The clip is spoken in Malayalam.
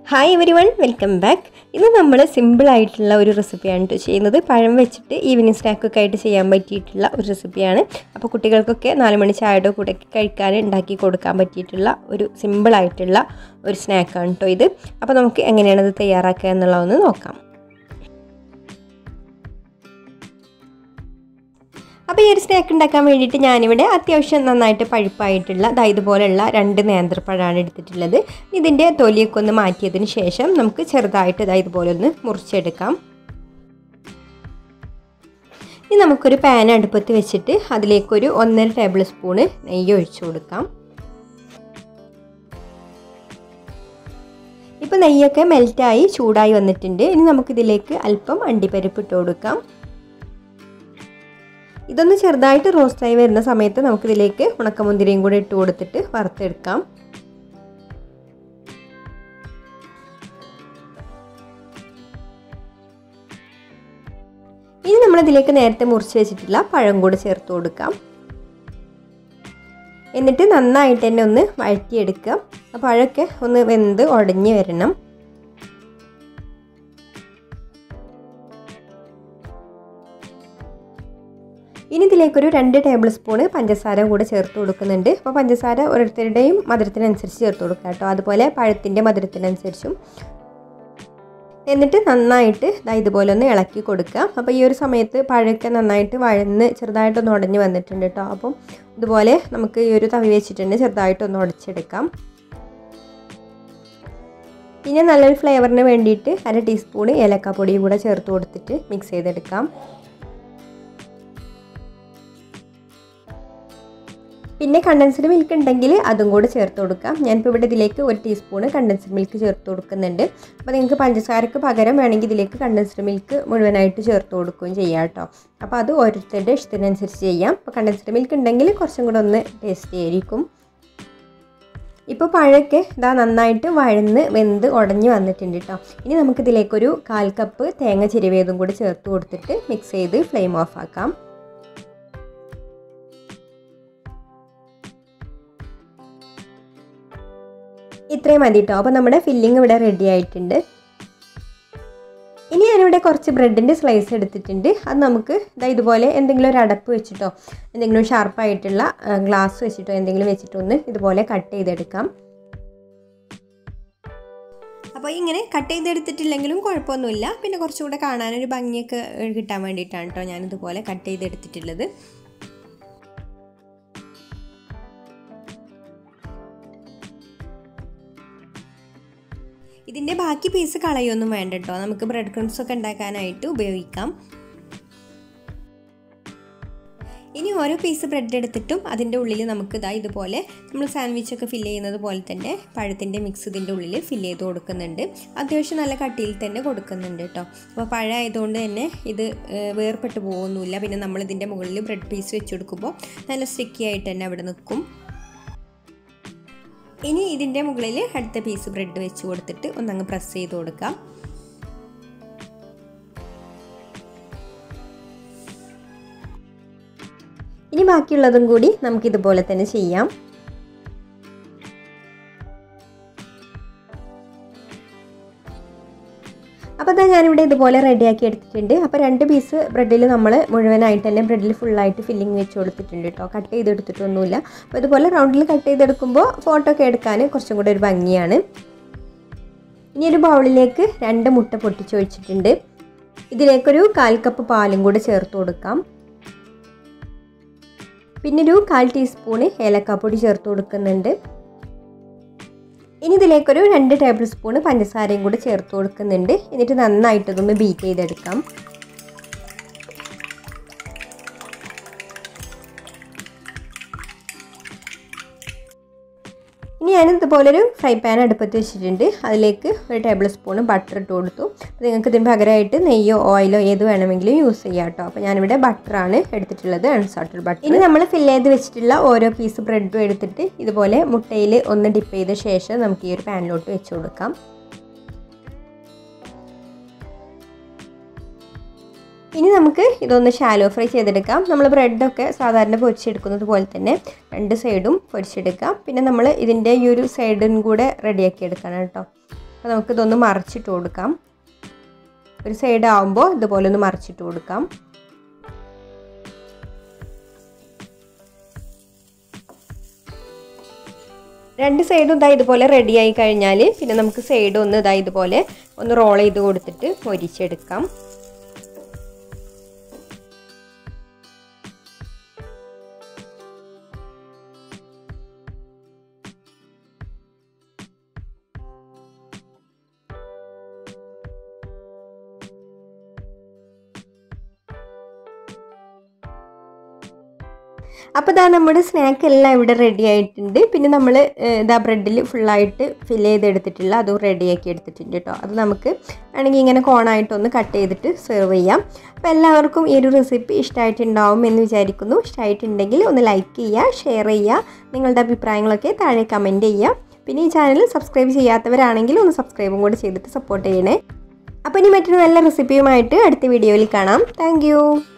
hi everyone welcome back ഇന്ന് നമ്മൾ സിമ്പിളായിട്ടുള്ള ഒരു റെസിപ്പിയാണ് കേട്ടോ ചെയ്യുന്നത് പഴം വെച്ചിട്ട് ഈവനിങ് സ്നാക്കൊക്കെ ആയിട്ട് ചെയ്യാൻ പറ്റിയിട്ടുള്ള ഒരു റെസിപ്പിയാണ് അപ്പോൾ കുട്ടികൾക്കൊക്കെ നാല് മണി ചായയുടെ കൂടെ കഴിക്കാൻ ഉണ്ടാക്കി കൊടുക്കാൻ പറ്റിയിട്ടുള്ള ഒരു സിമ്പിളായിട്ടുള്ള ഒരു സ്നാക്കാണ് കേട്ടോ ഇത് അപ്പോൾ നമുക്ക് എങ്ങനെയാണ് ഇത് തയ്യാറാക്കുക എന്നുള്ളതൊന്ന് നോക്കാം അപ്പോൾ ഈ ഒരു സ്നാക്ക് ഉണ്ടാക്കാൻ വേണ്ടിയിട്ട് ഞാനിവിടെ അത്യാവശ്യം നന്നായിട്ട് പഴുപ്പായിട്ടുള്ള ദാ ഇതുപോലെയുള്ള രണ്ട് നേന്ത്രപ്പഴമാണ് എടുത്തിട്ടുള്ളത് ഇതിൻ്റെ തൊലിയൊക്കെ ഒന്ന് മാറ്റിയതിന് ശേഷം നമുക്ക് ചെറുതായിട്ട് ഇതാ ഇതുപോലെ ഒന്ന് മുറിച്ചെടുക്കാം ഇനി നമുക്കൊരു പാൻ അടുപ്പത്ത് വെച്ചിട്ട് അതിലേക്കൊരു ഒന്നര ടേബിൾ സ്പൂണ് നെയ്യ് ഒഴിച്ചു കൊടുക്കാം ഇപ്പോൾ നെയ്യൊക്കെ മെൽറ്റായി ചൂടായി വന്നിട്ടുണ്ട് ഇനി നമുക്കിതിലേക്ക് അല്പം അണ്ടിപ്പരിപ്പ് ഇട്ട് കൊടുക്കാം ഇതൊന്ന് ചെറുതായിട്ട് റോസ്റ്റായി വരുന്ന സമയത്ത് നമുക്കിതിലേക്ക് ഉണക്കമുന്തിരിയും കൂടി ഇട്ട് കൊടുത്തിട്ട് വറുത്തെടുക്കാം ഇനി നമ്മളിതിലേക്ക് നേരത്തെ മുറിച്ച് വെച്ചിട്ടുള്ള പഴം കൂടി ചേർത്ത് കൊടുക്കാം എന്നിട്ട് നന്നായിട്ട് തന്നെ ഒന്ന് വഴറ്റിയെടുക്കുക ആ പഴമൊക്കെ ഒന്ന് വെന്ത് ഉടഞ്ഞ് വരണം ഇനി ഇതിലേക്കൊരു രണ്ട് ടേബിൾ സ്പൂണ് പഞ്ചസാര കൂടെ ചേർത്ത് കൊടുക്കുന്നുണ്ട് അപ്പോൾ പഞ്ചസാര ഓരോരുത്തരുടെയും മധുരത്തിനനുസരിച്ച് ചേർത്ത് കൊടുക്കുക കേട്ടോ അതുപോലെ പഴത്തിൻ്റെ മധുരത്തിനനുസരിച്ചും എന്നിട്ട് നന്നായിട്ട് ഇതുപോലെ ഒന്ന് ഇളക്കി കൊടുക്കുക അപ്പോൾ ഈ ഒരു സമയത്ത് പഴമൊക്കെ നന്നായിട്ട് വഴന്ന് ചെറുതായിട്ടൊന്ന് ഉടഞ്ഞ് വന്നിട്ടുണ്ട് കേട്ടോ അപ്പം ഇതുപോലെ നമുക്ക് ഈ ഒരു തവി വെച്ചിട്ടുണ്ട് ചെറുതായിട്ടൊന്ന് ഉടച്ചെടുക്കാം പിന്നെ നല്ലൊരു ഫ്ലേവറിന് വേണ്ടിയിട്ട് അര ടീസ്പൂൺ ഏലക്കാപ്പൊടിയും കൂടെ ചേർത്ത് കൊടുത്തിട്ട് മിക്സ് ചെയ്തെടുക്കാം പിന്നെ കണ്ടൻസ്ഡ് മിൽക്ക് ഉണ്ടെങ്കിൽ അതും കൂടെ ചേർത്ത് കൊടുക്കാം ഞാനിപ്പോൾ ഇവിടെ ഇതിലേക്ക് ഒരു ടീസ്പൂണ് കണ്ടൻസ്ഡ് മിൽക്ക് ചേർത്ത് കൊടുക്കുന്നുണ്ട് അപ്പോൾ നിങ്ങൾക്ക് പഞ്ചസാരക്ക് പകരം വേണമെങ്കിൽ ഇതിലേക്ക് കണ്ടൻസ്ഡ് മിൽക്ക് മുഴുവനായിട്ട് ചേർത്ത് കൊടുക്കുകയും ചെയ്യാം കേട്ടോ അപ്പോൾ അത് ഓരോരുത്തരുടെ ഇഷ്ടത്തിനനുസരിച്ച് ചെയ്യാം അപ്പോൾ കണ്ടൻസ്ഡ് മിൽക്ക് ഉണ്ടെങ്കിൽ കുറച്ചും കൂടെ ഒന്ന് ടേസ്റ്റി ആയിരിക്കും ഇപ്പോൾ പഴമൊക്കെ ഇതാ നന്നായിട്ട് വഴന്ന് വെന്ത് ഉടഞ്ഞ് വന്നിട്ടുണ്ട് കേട്ടോ ഇനി നമുക്കിതിലേക്കൊരു കാൽ കപ്പ് തേങ്ങ ചിരവിയതും കൂടി ചേർത്ത് കൊടുത്തിട്ട് മിക്സ് ചെയ്ത് ഫ്ലെയിം ഓഫ് ആക്കാം ഇത്രയും മതി കേട്ടോ അപ്പോൾ നമ്മുടെ ഫില്ലിംഗ് ഇവിടെ റെഡി ആയിട്ടുണ്ട് ഇനി ഞാനിവിടെ കുറച്ച് ബ്രെഡിൻ്റെ സ്ലൈസ് എടുത്തിട്ടുണ്ട് അത് നമുക്ക് ഇതാ ഇതുപോലെ എന്തെങ്കിലും ഒരു അടപ്പ് വെച്ചിട്ടോ എന്തെങ്കിലും ഷാർപ്പായിട്ടുള്ള ഗ്ലാസ് വെച്ചിട്ടോ എന്തെങ്കിലും വെച്ചിട്ടോ ഒന്ന് ഇതുപോലെ കട്ട് ചെയ്തെടുക്കാം അപ്പോൾ ഇങ്ങനെ കട്ട് ചെയ്തെടുത്തിട്ടില്ലെങ്കിലും കുഴപ്പമൊന്നുമില്ല പിന്നെ കുറച്ചുകൂടെ കാണാനൊരു ഭംഗിയൊക്കെ കിട്ടാൻ വേണ്ടിയിട്ടാണ് കേട്ടോ ഞാനിതുപോലെ കട്ട് ചെയ്തെടുത്തിട്ടുള്ളത് ഇതിൻ്റെ ബാക്കി പീസ് കളയൊന്നും വേണ്ട കേട്ടോ നമുക്ക് ബ്രെഡ് ക്രംസ് ഒക്കെ ഉണ്ടാക്കാനായിട്ട് ഉപയോഗിക്കാം ഇനി ഓരോ പീസ് ബ്രെഡ് എടുത്തിട്ടും അതിൻ്റെ ഉള്ളിൽ നമുക്ക് ഇതാ ഇതുപോലെ നമ്മൾ സാൻഡ്വിച്ചൊക്കെ ഫില്ല് ചെയ്യുന്നത് പോലെ തന്നെ പഴത്തിൻ്റെ മിക്സ് ഇതിൻ്റെ ഉള്ളിൽ ഫില്ല് ചെയ്ത് കൊടുക്കുന്നുണ്ട് അത്യാവശ്യം നല്ല കട്ടിയിൽ തന്നെ കൊടുക്കുന്നുണ്ട് കേട്ടോ അപ്പോൾ പഴം ആയതുകൊണ്ട് തന്നെ ഇത് വേർപെട്ട് പോകുന്നില്ല പിന്നെ നമ്മൾ ഇതിൻ്റെ മുകളിൽ ബ്രെഡ് പീസ് വെച്ച് കൊടുക്കുമ്പോൾ നല്ല സ്റ്റിക്കി ആയിട്ട് തന്നെ അവിടെ നിൽക്കും ഇനി ഇതിൻ്റെ മുകളിൽ അടുത്ത പീസ് ബ്രെഡ് വെച്ച് കൊടുത്തിട്ട് ഒന്നങ്ങ് പ്രസ് ചെയ്ത് കൊടുക്കാം ഇനി ബാക്കിയുള്ളതും കൂടി നമുക്ക് ഇതുപോലെ തന്നെ ചെയ്യാം അപ്പോൾ അതാ ഞാനിവിടെ ഇതുപോലെ റെഡിയാക്കി എടുത്തിട്ടുണ്ട് അപ്പോൾ രണ്ട് പീസ് ബ്രെഡിൽ നമ്മൾ മുഴുവനായിട്ട് തന്നെ ബ്രെഡിൽ ഫുള്ളായിട്ട് ഫില്ലിങ് വെച്ച് കൊടുത്തിട്ടുണ്ട് കേട്ടോ കട്ട് ചെയ്തെടുത്തിട്ടൊന്നുമില്ല അപ്പോൾ ഇതുപോലെ റൗണ്ടിൽ കട്ട് ചെയ്തെടുക്കുമ്പോൾ ഫോട്ടോ ഒക്കെ എടുക്കാൻ കുറച്ചും കൂടെ ഒരു ഭംഗിയാണ് ഇനി ഒരു ബൗളിലേക്ക് രണ്ട് മുട്ട പൊട്ടിച്ചൊഴിച്ചിട്ടുണ്ട് ഇതിലേക്കൊരു കാൽ കപ്പ് പാലും കൂടെ ചേർത്ത് കൊടുക്കാം പിന്നെ ഒരു കാൽ ടീസ്പൂണ് ഏലക്കാപ്പൊടി ചേർത്ത് കൊടുക്കുന്നുണ്ട് ഇനി ഇതിലേക്കൊരു രണ്ട് ടേബിൾ സ്പൂൺ പഞ്ചസാരയും കൂടി ചേർത്ത് കൊടുക്കുന്നുണ്ട് എന്നിട്ട് നന്നായിട്ട് ഇതൊന്ന് ബീറ്റ് ചെയ്തെടുക്കാം ഇനി ഞാൻ ഇതുപോലൊരു ഫ്രൈ പാൻ അടുപ്പത്ത് വെച്ചിട്ടുണ്ട് അതിലേക്ക് ഒരു ടേബിൾ സ്പൂൺ ബട്ടർ ഇട്ട് കൊടുത്തു അപ്പോൾ നിങ്ങൾക്ക് ഇതിന് പകരമായിട്ട് നെയ്യോ ഓയിലോ ഏത് വേണമെങ്കിലും യൂസ് ചെയ്യാം കേട്ടോ അപ്പോൾ ഞാനിവിടെ ബട്ടറാണ് എടുത്തിട്ടുള്ളത് അൺസാൾട്ടഡ് ബട്ടർ ഇനി നമ്മൾ ഫില്ല് ചെയ്ത് വെച്ചിട്ടുള്ള ഓരോ പീസ് ബ്രെഡും എടുത്തിട്ട് ഇതുപോലെ മുട്ടയിൽ ഒന്ന് ഡിപ്പ് ചെയ്ത ശേഷം നമുക്ക് ഈ ഒരു പാനിലോട്ട് വെച്ച് കൊടുക്കാം ഇനി നമുക്ക് ഇതൊന്ന് ഷാലോ ഫ്രൈ ചെയ്തെടുക്കാം നമ്മൾ ബ്രെഡൊക്കെ സാധാരണ പൊരിച്ചെടുക്കുന്നത് പോലെ തന്നെ രണ്ട് സൈഡും പൊരിച്ചെടുക്കാം പിന്നെ നമ്മൾ ഇതിൻ്റെ ഈ ഒരു സൈഡും കൂടെ റെഡിയാക്കി എടുക്കണം കേട്ടോ അപ്പോൾ നമുക്കിതൊന്ന് മറിച്ചിട്ട് കൊടുക്കാം ഒരു സൈഡ് ആകുമ്പോൾ ഇതുപോലെ ഒന്ന് മറിച്ചിട്ട് കൊടുക്കാം രണ്ട് സൈഡും ഇതാ ഇതുപോലെ റെഡി ആയി കഴിഞ്ഞാൽ പിന്നെ നമുക്ക് സൈഡ് ഒന്ന് ഇതാ ഇതുപോലെ ഒന്ന് റോൾ ചെയ്ത് കൊടുത്തിട്ട് മൊരിച്ചെടുക്കാം അപ്പോൾ ഇതാ നമ്മുടെ സ്നാക്ക് എല്ലാം ഇവിടെ റെഡി ആയിട്ടുണ്ട് പിന്നെ നമ്മൾ ഇതാ ബ്രെഡിൽ ഫുള്ളായിട്ട് ഫില്ല് ചെയ്തെടുത്തിട്ടുള്ള അതും റെഡിയാക്കി എടുത്തിട്ടുണ്ട് കേട്ടോ അത് നമുക്ക് വേണമെങ്കിൽ ഇങ്ങനെ കോണായിട്ടൊന്ന് കട്ട് ചെയ്തിട്ട് സെർവ് ചെയ്യാം അപ്പോൾ എല്ലാവർക്കും ഈ ഒരു റെസിപ്പി ഇഷ്ടമായിട്ടുണ്ടാവും എന്ന് വിചാരിക്കുന്നു ഇഷ്ടമായിട്ടുണ്ടെങ്കിൽ ഒന്ന് ലൈക്ക് ചെയ്യുക ഷെയർ ചെയ്യുക നിങ്ങളുടെ അഭിപ്രായങ്ങളൊക്കെ താഴെ കമൻറ്റ് ചെയ്യുക പിന്നെ ഈ ചാനൽ സബ്സ്ക്രൈബ് ചെയ്യാത്തവരാണെങ്കിൽ ഒന്ന് സബ്സ്ക്രൈബും കൂടി ചെയ്തിട്ട് സപ്പോർട്ട് ചെയ്യണേ അപ്പോൾ ഇനി മറ്റൊരു നല്ല റെസിപ്പിയുമായിട്ട് അടുത്ത വീഡിയോയിൽ കാണാം താങ്ക്